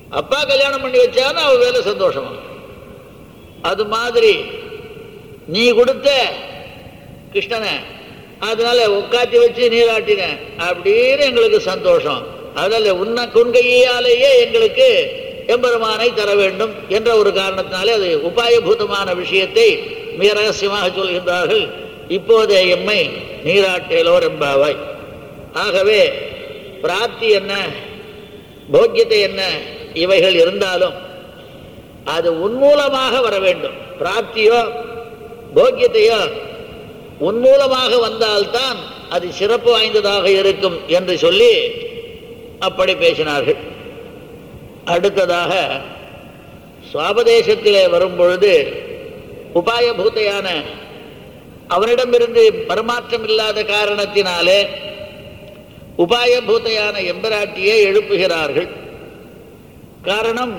அப்பா கல்யாணம் பண்ணி வச்சாலும் அவ வேலை சந்தோஷமா அது மாதிரி நீ கொடுத்த கிருஷ்ணனை அதனால உட்காத்தி வச்சு நீராட்டின அப்படின்னு எங்களுக்கு சந்தோஷம் அதனால உன்ன கொன்கையாலேயே எங்களுக்கு எம்பெருமானை தர வேண்டும் என்ற ஒரு காரணத்தினாலே அது உபாயபூதமான விஷயத்தை மிக ரகசியமாக சொல்கின்றார்கள் இப்போதே எம்மை நீராட்டேலோர் எம்பாவாய் ஆகவே பிராப்தி என்ன போக்கியத்தை என்ன இவைகள் இருந்தாலும் அது உன்மூலமாக வர வேண்டும் பிராப்தியோ போக்கியத்தையோ உன்மூலமாக வந்தால்தான் அது சிறப்பு வாய்ந்ததாக இருக்கும் என்று சொல்லி அப்படி பேசினார்கள் அடுத்ததாக சுவாபதேசத்திலே வரும்பொழுது உபாயபூத்தையான அவனிடமிருந்து பரிமாற்றம் இல்லாத காரணத்தினாலே உபாயபூத்தையான எம்பராட்டியை எழுப்புகிறார்கள் காரணம்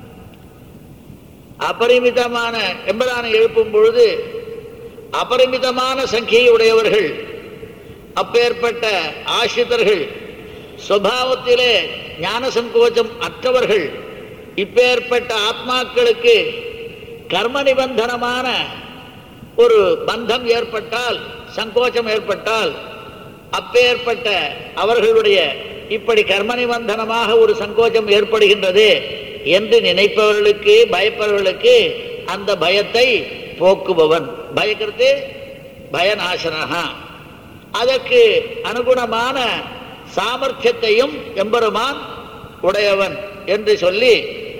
அபரிமிதமான எம்பரானை எழுப்பும் பொழுது அபரிமிதமான சங்கியை உடையவர்கள் அப்பேற்பட்ட ஆசிரியர்கள் சுவாவத்திலே ஞான சங்கோச்சம் அற்றவர்கள் இப்பேற்பட்ட ஆத்மாக்களுக்கு கர்ம நிபந்தனமான ஒரு பந்தம் ஏற்பட்டால் சங்கோச்சம் ஏற்பட்டால் அப்பேற்பட்ட அவர்களுடைய இப்படி கர்ம நிபந்தனமாக ஒரு சங்கோச்சம் ஏற்படுகின்றது என்று நினைப்பவர்களுக்கு பயப்பவர்களுக்கு அந்த பயத்தை போக்குபவன் பயக்கிறது பயநாசனகா அதற்கு அனுகுணமான சாமர்த்தியத்தையும் எம்பெருமான் உடையவன் என்று சொல்லி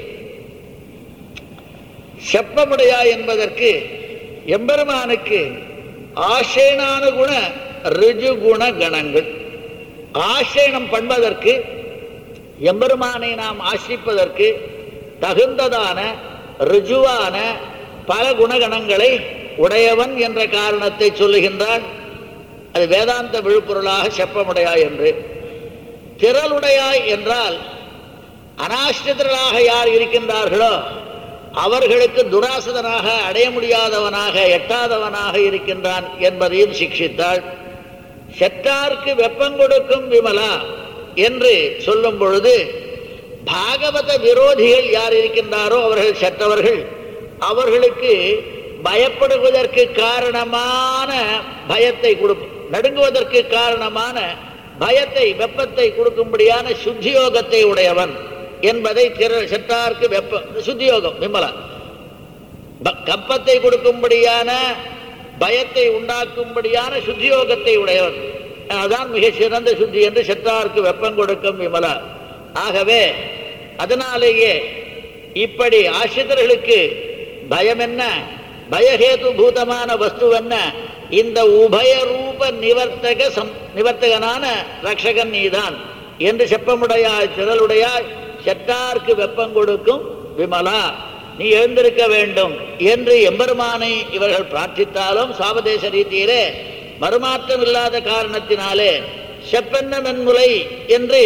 செப்பமுடையா என்பதற்கு எம்பெருமானுக்கு ஆசேனானுகுண ரிஜுகுண கணங்கள் ஆசேனம் பண்ணுவதற்கு எம்பெருமானை நாம் ஆசிரிப்பதற்கு தகுந்ததான ரிஜுவான பல குணகணங்களை உடையவன் என்ற காரணத்தை சொல்லுகின்றான் அது வேதாந்த விழுப்பொருளாக செப்பமுடையாய் என்று திரளுடையாய் என்றால் அனாஷ்டிதர்களாக யார் இருக்கின்றார்களோ அவர்களுக்கு துராசதனாக அடைய முடியாதவனாக எட்டாதவனாக இருக்கின்றான் என்பதையும் சிக்ஷித்தாள் செற்றார்க்கு வெப்பம் கொடுக்கும் விமலா என்று சொல்லும் பொழுது பாகவத விரோதிகள் யார் இருக்கின்றாரோ அவர்கள் செற்றவர்கள் அவர்களுக்கு பயப்படுவதற்கு காரணமான பயத்தை கொடுக்கும் நடுங்குவதற்கு காரணமான பயத்தை வெப்பத்தை கொடுக்கும்படியான சுத்தியோகத்தை உடையவன் என்பதை திர- செற்றார்க்கு வெப்ப சுத்தியோகம் விமலா ப- கப்பத்தை கொடுக்கும்படியான பயத்தை உண்டாக்கும்படியான சுத்தியோகத்தை உடையவன் அதான் மிக சிறந்த சுத்தி என்று செற்றார்க்கு வெப்பம் கொடுக்கும் விமலா ஆகவே அதனாலேயே இப்படி ஆசிரியர்களுக்கு பயம் என்ன பயஹேது பூதமான வஸ்துவென்ன இந்த உபய ரூப நிவர்த்தக சம் நிவர்த்தகனான ரக்ஷகன் நீதான் என்று செப்பமுடையாய் திரளுடையாய் செட்டார்க்கு வெப்பம் கொடுக்கும் விமலா நீ எழுந்திருக்க வேண்டும் என்று எம்பெருமானை இவர்கள் பிரார்த்தித்தாலும் சாவதேச ரீதியிலே மறுமாற்றம் இல்லாத காரணத்தினாலே செப்பென்ன மென்முலை என்று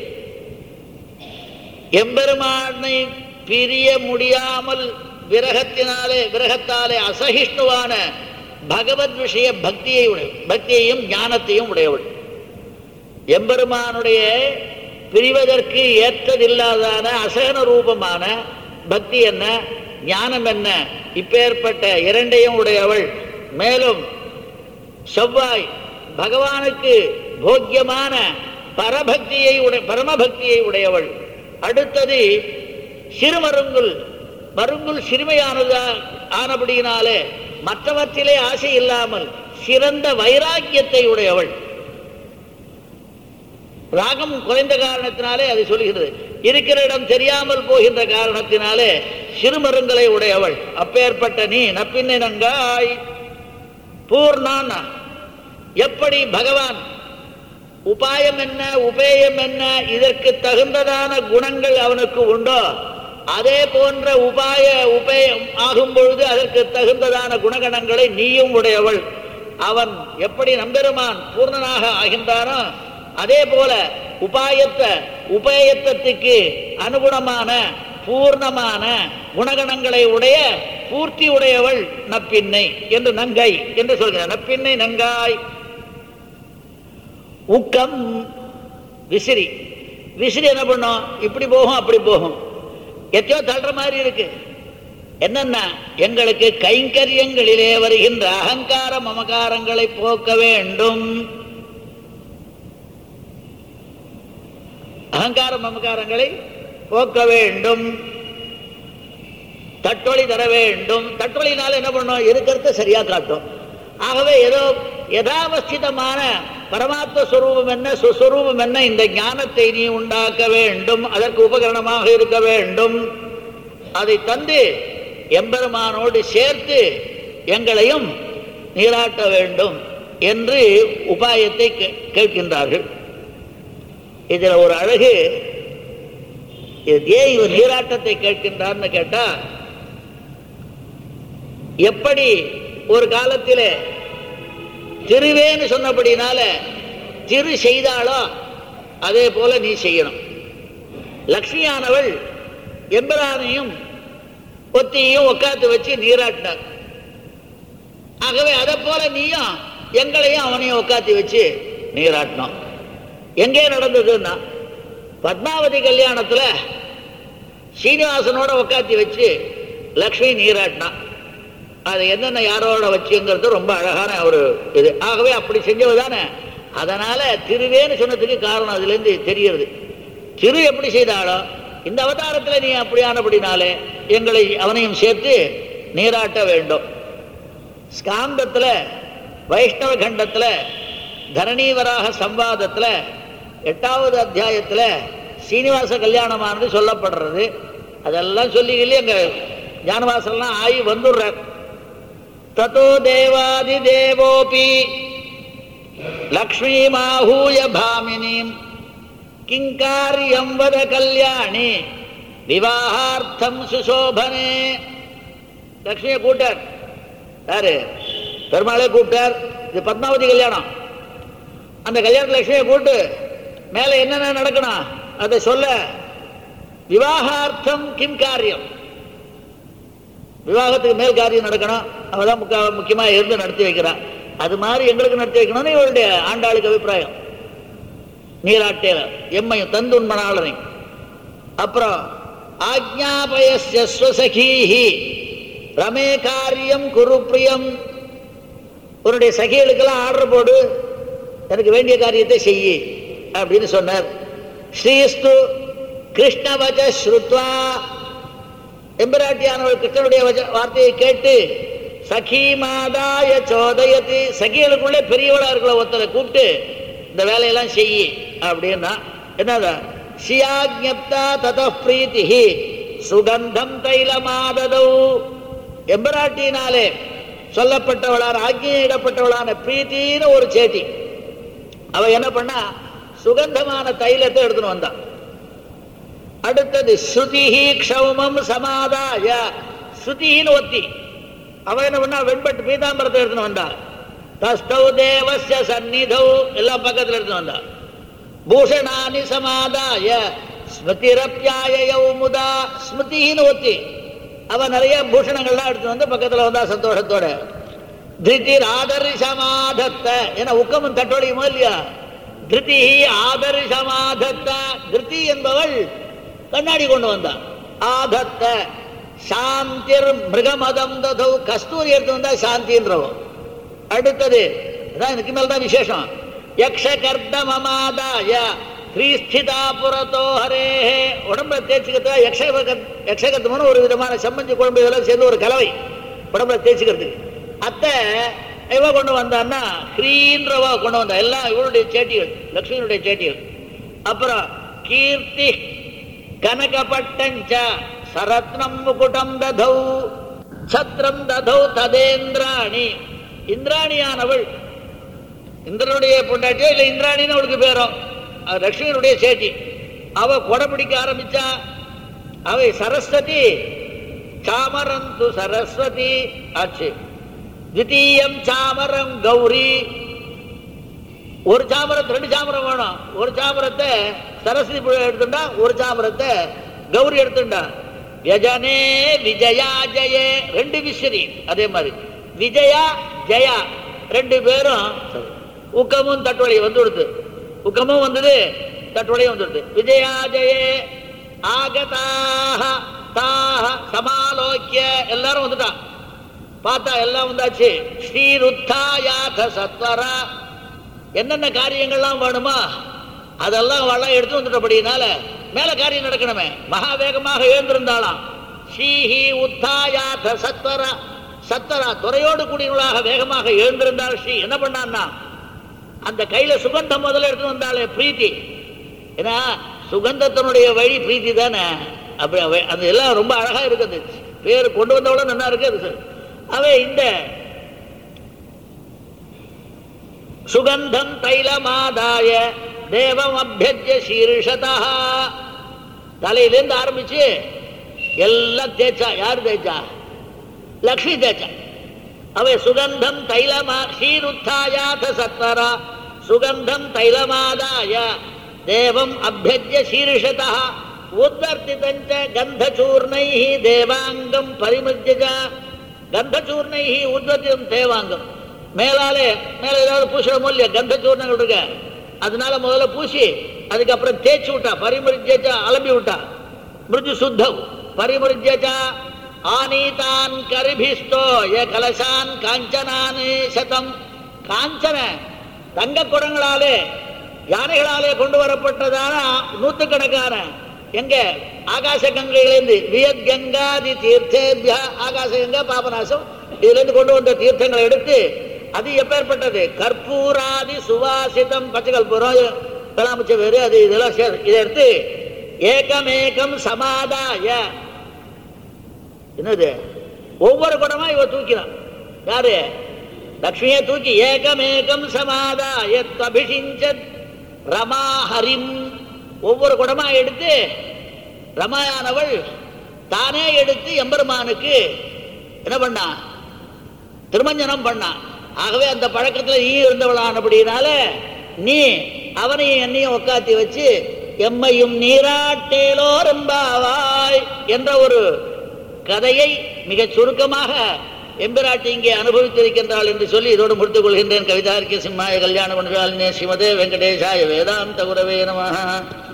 எம்பெருமானை பிரிய முடியாமல் விரகத்தினாலே விரகத்தாலே அசகிஷ்ணுவான பகவத் விஷய பக்தியை உடைய பக்தியையும் ஞானத்தையும் உடையவள் எம்பெருமானுடைய பிரிவதற்கு ஏற்றதில்லாதான அசகன ரூபமான பக்தி என்ன ஞானம் என்ன இப்பேற்பட்ட இரண்டையும் உடையவள் மேலும் செவ்வாய் பகவானுக்கு போக்கியமான பரபக்தியை உடைய பரமபக்தியை உடையவள் அடுத்தது சிறுமருங்குல் மருங்குல் சிறுமையானதா ஆனபடியினாலே மற்றவற்றிலே ஆசை இல்லாமல் சிறந்த வைராக்கியத்தை உடையவள் ராகம் குறைந்த காரணத்தினாலே அது சொல்கிறது இருக்கிற இடம் தெரியாமல் போகின்ற காரணத்தினாலே சிறுமருங்களை உடையவள் அப்பேற்பட்ட நீ நப்பின்னை நங்காய் பூர்ணான் எப்படி பகவான் உபாயம் என்ன உபேயம் என்ன இதற்கு தகுந்ததான குணங்கள் அவனுக்கு உண்டோ அதே போன்ற உபாய உபேயம் ஆகும் பொழுது அதற்கு தகுந்ததான குணகணங்களை நீயும் உடையவள் அவன் எப்படி நம்பெருமான் பூர்ணனாக ஆகின்றானோ அதே போல உபாயத்த உபயத்தத்துக்கு அனுகுணமான பூர்ணமான குணகணங்களை உடைய பூர்த்தி உடையவள் நப்பின்னை என்று நங்கை என்று சொல்கிறார் நப்பின்னை நங்காய் ஊக்கம் விசிறி விசிறி என்ன பண்ணும் இப்படி போகும் அப்படி போகும் எத்தையோ தள்ளுற மாதிரி இருக்கு என்னன்னா எங்களுக்கு கைங்கரியங்களிலே வருகின்ற அகங்கார மமகாரங்களை போக்க வேண்டும் அகங்கார மமகாரங்களை போக்க வேண்டும் தட்டொளி தர வேண்டும் தட்டொளினால என்ன பண்ணும் இருக்கிறத சரியா காட்டும் ஆகவே ஏதோ யதாவஸ்திதமான பரமாத்ம ஸ்வரூபம் என்ன சுஸ்வரூபம் என்ன இந்த ஞானத்தை நீ உண்டாக்க வேண்டும் அதற்கு உபகரணமாக இருக்க வேண்டும் அதை தந்து எம்பெருமானோடு சேர்த்து எங்களையும் நீராட்ட வேண்டும் என்று உபாயத்தை கே- கேட்கின்றார்கள் இதுல ஒரு அழகு இது ஏன் இவர் நீராட்டத்தை கேட்கின்றார்னு கேட்டா எப்படி ஒரு காலத்திலே திருவேன்னு சொன்னபடினால திரு செய்தாளோ அதே போல நீ செய்யணும் லக்ஷ்மியானவள் எம்பரானையும் ஒத்தியையும் உட்காந்து வச்சு நீராட்டினார் ஆகவே அதை போல நீயும் எங்களையும் அவனையும் உட்காத்தி வச்சு நீராட்டினோம் எங்கே நடந்ததுன்னா பத்மாவதி கல்யாணத்துல சீனிவாசனோட உட்காத்தி வச்சு லக்ஷ்மி நீராட்டினா அது என்னென்ன யாரோட வச்சுங்கிறது ரொம்ப அழகான ஒரு இது ஆகவே அப்படி செஞ்சது தானே அதனால திருவேன்னு சொன்னதுக்கு காரணம் அதுல இருந்து தெரிகிறது திரு எப்படி செய்தாலோ இந்த அவதாரத்துல நீ அப்படியானபடினாலே எங்களை அவனையும் சேர்த்து நீராட்ட வேண்டும் ஸ்காந்தத்துல வைஷ்ணவ கண்டத்துல தரணீவராக சம்வாதத்துல எட்டாவது அத்தியாயத்துல சீனிவாச கல்யாணமானது சொல்லப்படுறது அதெல்லாம் சொல்லி சொல்லி அங்க ஞானவாசல்லாம் ஆகி வந்துடுறார் தத்தோ தேவாதி தேவோபி லக்ஷ்மீமாஹூய பாமினீம் கிங்காரியம் வத கல்யாணி விவாகார்த்தம் சுசோபனே லக்ஷ்மியை கூட்டார் யாரு பெருமாளே கூப்பிட்டார் இது பத்மாவதி கல்யாணம் அந்த கல்யாண லட்சுமியை கூட்டு மேல என்னென்ன நடக்கணும் அதை சொல்ல விவாகார்த்தம் கிம் காரியம் விவாகத்துக்கு மேல் காரியம் நடக்கணும் அவதான் முக்க முக்கியமா இருந்து நடத்தி வைக்கிறான் அது மாதிரி எங்களுக்கு நடத்தி வைக்கணும்னு இவருடைய ஆண்டாளுக்கு அபிப்பிராயம் நீராட்டேல எம்மையும் தந்துண்மனாளனை அப்புறம் ஆக்ஞாபயஸ்ய ஸ்வசகீஹி ரமே காரியம் குரு பிரியம் உன்னுடைய சகிகளுக்கெல்லாம் ஆர்டர் போடு எனக்கு வேண்டிய காரியத்தை செய்யி அப்படின்னு சொன்னார் ஸ்ரீஸ்து கிருஷ்ணவச்ச ஸ்ருத்வா எம்பிராட்டியானவர் கிருஷ்ணனுடைய வச்ச- வார்த்தையை கேட்டு சகி மாதாய சோதயத்து சகிகளுக்குள்ளே பெரியவளா இருக்கிற ஒருத்தரை கூப்பிட்டு இந்த வேலையெல்லாம் செய்யி அப்படின்னா என்னதா சியாஜப்தா தத பிரீத்தி சுகந்தம் தைலமாததௌ எம்பராட்டினாலே சொல்லப்பட்டவளான ஆக்ஞையிடப்பட்டவளான பிரீத்தின்னு ஒரு சேட்டி அவ என்ன பண்ணா சுகந்தமான தைலத்தை எடுத்துன்னு வந்தான் அடுத்தது ஸ்ருதிஹி க்ஷௌமம் சமாதாய ஸ்ருதின்னு ஒத்தி அவ என்ன பண்ணா வெண்பட்டு பீதாம்பரத்தை எடுத்துன்னு வந்தா தஸ்தௌ தேவஸ்ய சந்நிதௌ எல்லாம் பக்கத்துல எடுத்துன்னு வந்தா பூஷணானி சமாதாய ஸ்மிருதிரப்யாயௌ முதா ஸ்மிருதின்னு ஒத்தி அவ நிறைய பூஷணங்கள்லாம் எடுத்து வந்து பக்கத்துல வந்தா சந்தோஷத்தோட திருதிர் ஆதர்ஷமாதத்த என உக்கமும் தட்டோடையுமோ இல்லையா திருதி ஆதர்ஷமாதத்த திருதி என்பவள் கண்ணாடி கொண்டு வந்தா ஆதத்த சாந்திர் மிருகமதம் ததௌ கஸ்தூரி எடுத்து வந்தா சாந்தின்றவன் அடுத்தது அதான் இதுக்கு மேல தான் விசேஷம் யக்ஷ கர்த்தமமாதாய கிரீஸ்திதா புறத்தோ ஹரே உடம்புல தேய்ச்சிக்கிறதா யக்ஷ யக்ஷகத்தம்னு ஒரு விதமான சம்மஞ்சி குழம்பு இதெல்லாம் சேர்ந்து ஒரு கலவை உடம்புல தேய்ச்சிக்கிறதுக்கு அத்தை இவ கொண்டு வந்தான்னா ஹ்ரீன்றவ கொண்டு வந்தா எல்லாம் இவளுடைய சேட்டிகள் லக்ஷ்மியினுடைய சேட்டிகள் அப்புறம் கீர்த்தி கனகபட்டஞ்ச சரத்னம் முகுடம் ததௌ சத்ரம் ததௌ ததேந்திராணி இந்திராணியானவள் இந்திரனுடைய பொண்டாட்டியோ இல்ல இந்திராணின்னு அவளுக்கு பேரோ அது லக்ஷ்மியனுடைய சேட்டி அவ கொடை பிடிக்க ஆரம்பிச்சா அவை சரஸ்வதி சாமரந்து சரஸ்வதி ஆச்சு தித்தீயம் சாமரம் கௌரி ஒரு சாமரத்து ரெண்டு சாமரம் வேணும் ஒரு சாமரத்தை சரஸ்வதி புழ எடுத்துட்டா ஒரு சாமரத்தை கௌரி எடுத்துட்டா வியஜனே விஜயா ஜெயே ரெண்டு விஸ்வரி அதே மாதிரி விஜயா ஜெயா ரெண்டு பேரும் உக்கமும் தட்டுவலையும் வந்து கொடுத்து உக்கமும் வந்தது தட்டுவலையும் வந்துடுது விஜயா ஜெயே ஆகதாக எல்லாரும் வந்துட்டான் பார்த்தா எல்லாம் வந்தாச்சு ஸ்ரீருத்தாயாத சத்வரா என்னென்ன காரியங்கள்லாம் வேணுமா அதெல்லாம் வளம் எடுத்து வந்துட்டபடினால மேல காரியம் நடக்கணுமே மகா வேகமாக எழுந்திருந்தாளாம் ஸ்ரீஹி உத்தாயாத சத்வரா சத்தரா துறையோடு கூடியவளாக வேகமாக எழுந்திருந்தாள் ஸ்ரீ என்ன பண்ணான்னா அந்த கையில சுகந்தம் முதல்ல எடுத்து வந்தாளே பிரீத்தி ஏன்னா சுகந்தத்தினுடைய வழி பிரீத்தி தானே அப்படி அவ- அது எல்லாம் ரொம்ப அழகா இருக்குது பேர் கொண்டு வந்தவள நல்லா இருக்கு அது அவ இந்த சுகந்தம் தைலமாதாய தேவம் அபியஜ்ய சீர்ஷதா தலையிலேருந்து ஆரம்பிச்சு எல்லாம் தேய்ச்சா யார் தேய்ச்சா லக்ஷ்மி தேய்ச்சா அவை சுகந்தம் தைலமா ஷீருத்தாயாத சத்வரா சுகந்தம் தைலமாதாய தேவம் அபியஜ்ய சீர்ஷதா உத்தர்த்திதஞ்ச கந்தச்சூர்ணை தேவாங்கம் பரிமிருஜ கந்தச்சூர்ணை உத்வர்த்திதம் தேவாங்கம் மேலாலே மேல ஏதாவது பூசணும் இல்லையா கந்தச்சூர்ணம் இருக்க அதனால முதல்ல பூசி அதுக்கப்புறம் தேய்ச்சி விட்டா பரிமிருஜா அலம்பி விட்டா மிருது சுத்தம் பரிமிருஜா ஆனீதான் கரிபிஸ்தோ ஏ கலசான் காஞ்சனான் சதம் காஞ்சன தங்க குடங்களாலே யானைகளாலே கொண்டு வரப்பட்டதான நூத்துக்கணக்கான எங்க ஆகாச கங்கையிலிருந்து வியத் கங்காதி தீர்த்தேபியா ஆகாச கங்கா பாபநாசம் இதுல இருந்து கொண்டு வந்த தீர்த்தங்களை எடுத்து அது எப்பேற்பட்டது கற்பூராதி சுவாசிதம் பச்சை கற்பூரம் கலாமிச்ச வேறு அது இதெல்லாம் சேர் இதை எடுத்து ஏகமேகம் சமாதாய என்னது ஒவ்வொரு குடமா இவ தூக்கினான் யாரு லக்ஷ்மியை தூக்கி ஏகமேகம் சமாதாய அபிஷிஞ்சத் ரமாஹரிம் ஒவ்வொரு குடமா எடுத்து ரமாயானவள் தானே எடுத்து எம்பெருமானுக்கு என்ன பண்ணா திருமஞ்சனம் பண்ணான் ஆகவே அந்த பழக்கத்துல நீ இருந்தவளானபடினால நீ அவனையும் என்னையும் உட்காத்தி வச்சு எம்மையும் நீராட்டேலோ ரெம்பாவாய் என்ற ஒரு கதையை மிகச் சுருக்கமாக எம்பிராட்டி இங்கே அனுபவித்திருக்கின்றாள் என்று சொல்லி இதோடு முடித்துக் கொள்கின்றேன் கவிதார்க்கிய சிம்மாய கல்யாண மனுஷாலினே ஸ்ரீமதே வெங்கடேஷாய வேதாந்த குரவே நமः